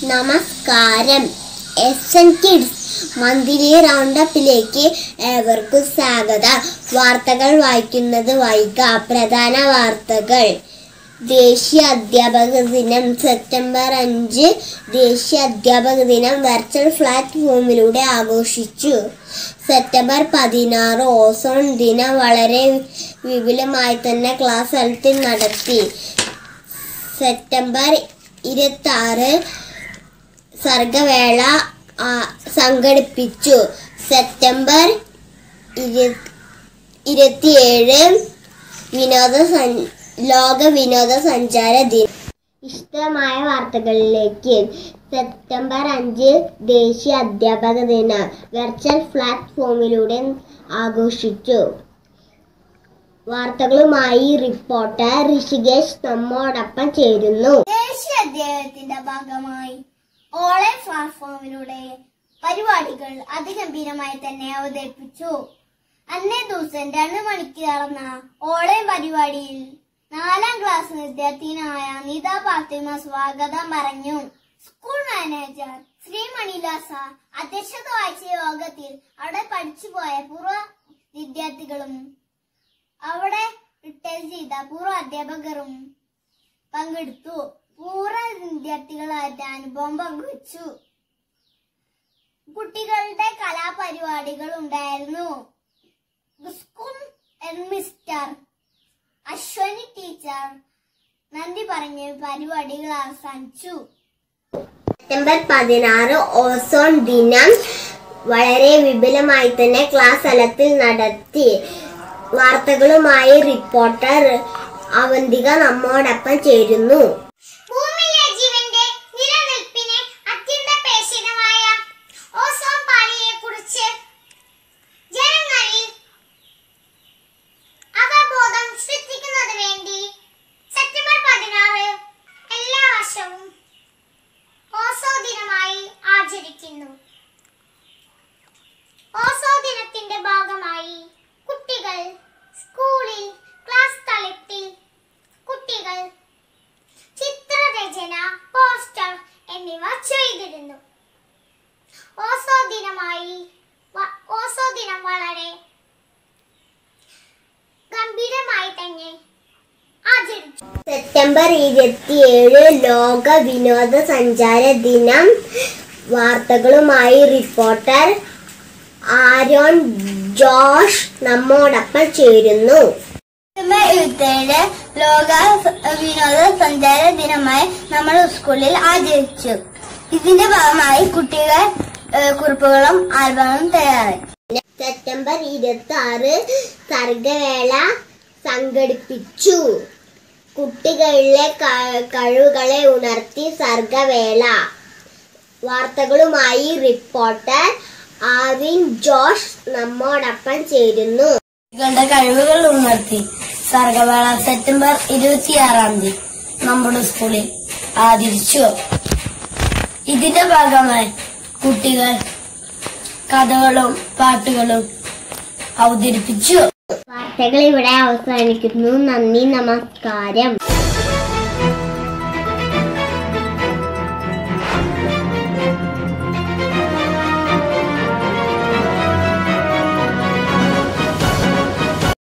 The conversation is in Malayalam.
നമസ്കാരം എസ് എൻ കിഡ്സ് മന്ത്ലി റൗണ്ടപ്പിലേക്ക് ഏവർക്കും സ്വാഗതം വാർത്തകൾ വായിക്കുന്നത് വൈക പ്രധാന വാർത്തകൾ ദേശീയ അധ്യാപക ദിനം സെപ്റ്റംബർ അഞ്ച് ദേശീയ അധ്യാപക ദിനം വെർച്വൽ പ്ലാറ്റ്ഫോമിലൂടെ ആഘോഷിച്ചു സെപ്റ്റംബർ പതിനാറ് ഓസോൺ ദിനം വളരെ വിപുലമായി തന്നെ ക്ലാസ് തലത്തിൽ നടത്തി സെപ്റ്റംബർ ഇരുപത്തി ആറ് സർഗവേള ആ, സംഘടിപ്പിച്ചു സെപ്റ്റംബർ ഇരു- ഇരുപത്തിയേഴ് വിനോദ സഞ്ച- ലോക വിനോദസഞ്ചാര ദിനം ഇഷ്ടമായ വാർത്തകളിലേക്ക് സെപ്റ്റംബർ അഞ്ച് ദേശീയ അധ്യാപക ദിനം വെർച്വൽ പ്ലാറ്റ്ഫോമിലൂടെ ആഘോഷിച്ചു വാർത്തകളുമായി റിപ്പോർട്ടർ ഋഷികേഷ് നമ്മോടൊപ്പം ചേരുന്നു ദേശീയ അധ്യായത്തിന്റെ ഭാഗമായി ഓൺലൈൻ പ്ലാറ്റ്ഫോമിലൂടെ പരിപാടികൾ അതിഗംഭീരമായി തന്നെ അവതരിപ്പിച്ചു അന്നേ ദിവസം രണ്ടു മണിക്ക് നടന്ന ഓൺലൈൻ പരിപാടിയിൽ നാലാം ക്ലാസ് വിദ്യാർത്ഥിനിയായ നിത ഫാത്തിമ സ്വാഗതം പറഞ്ഞു സ്കൂൾ മാനേജർ ശ്രീ മണിലാസ അധ്യക്ഷത വഹിച്ച യോഗത്തിൽ അവിടെ പഠിച്ചുപോയ പൂർവ്വ വിദ്യാർത്ഥികളും അവിടെ റിട്ടയർ ചെയ്ത പൂർവ്വ അധ്യാപകരും പങ്കെടുത്തു പൂർവ്വ വിദ്യാർത്ഥികളായിട്ട് അനുഭവം പങ്കുവച്ചു കുട്ടികളുടെ കലാപരിപാടികൾ ഉണ്ടായിരുന്നു സ്കൂൾ മിസ്റ്റർ അശ്വനി ടീച്ചർ നന്ദി പറഞ്ഞ് പരിപാടികൾ അവസാനിച്ചു സെപ്റ്റംബർ പതിനാറ് ഓസോൺ ദിനം വളരെ വിപുലമായി തന്നെ ക്ലാസ് തലത്തിൽ നടത്തി വാർത്തകളുമായി റിപ്പോർട്ടർ അവന്തിക നമ്മോടൊപ്പം ചേരുന്നു ഭൂമിയിലെ ജീവന്റെ നിലനിൽപ്പിന് അത്യന്താപേക്ഷിതമായ ഓസോൺ പാളിയെ കുറിച്ച് ജനങ്ങളിൽ അവബോധം സൃഷ്ടിക്കുന്നതിന് വേണ്ടി സെപ്റ്റംബർ പതിനാറ് എല്ലാ വർഷവും ഓസോ ദിനമായി ആചരിക്കുന്നു ഓസോ ദിനത്തിന്റെ ഭാഗമായി കുട്ടികൾ സ്കൂളിൽ ക്ലാസ് തലത്തിൽ കുട്ടികൾ ചിത്രരചന പോസ്റ്റർ എന്നിവ ചെയ്തിരുന്നു ഓസോ ദിനമായി വ- ഓസോ ദിനം വളരെ ഗംഭീരമായി തന്നെ ആചരിച്ചു സെപ്റ്റംബർ ഇരുപത്തിയേഴ് ലോക വിനോദസഞ്ചാര ദിനം വാർത്തകളുമായി റിപ്പോർട്ടർ ആരോൺ ജോഷ് നമ്മോടൊപ്പം ചേരുന്നു സെപ്റ്റംബർ ഇരുപത്തിയേഴ് ലോക വിനോദ സഞ്ചാര ദിനമായി നമ്മൾ സ്കൂളിൽ ആചരിച്ചു ഇതിന്റെ ഭാഗമായി കുട്ടികൾ ഏഹ്, കുറിപ്പുകളും ആൽബങ്ങളും തയ്യാറായി സെപ്റ്റംബർ ഇരുപത്തി ആറ് സർഗവേള സംഘടിപ്പിച്ചു കുട്ടികളിലെ ക- കഴിവുകളെ ഉണർത്തി സർഗവേള വാർത്തകളുമായി റിപ്പോർട്ടർ ആവിൻ ജോഷ് നമ്മോടൊപ്പം ചേരുന്നു കുട്ടികളുടെ കഴിവുകൾ ഉണർത്തി സർഗവേള സെപ്റ്റംബർ ഇരുപത്തിയാറാം തീയതി നമ്മുടെ സ്കൂളിൽ ആദരിച്ചു ഇതിന്റെ ഭാഗമായി കുട്ടികൾ കഥകളും പാട്ടുകളും അവതരിപ്പിച്ചു വാർത്തകൾ ഇവിടെ അവസാനിക്കുന്നു നന്ദി നമസ്കാരം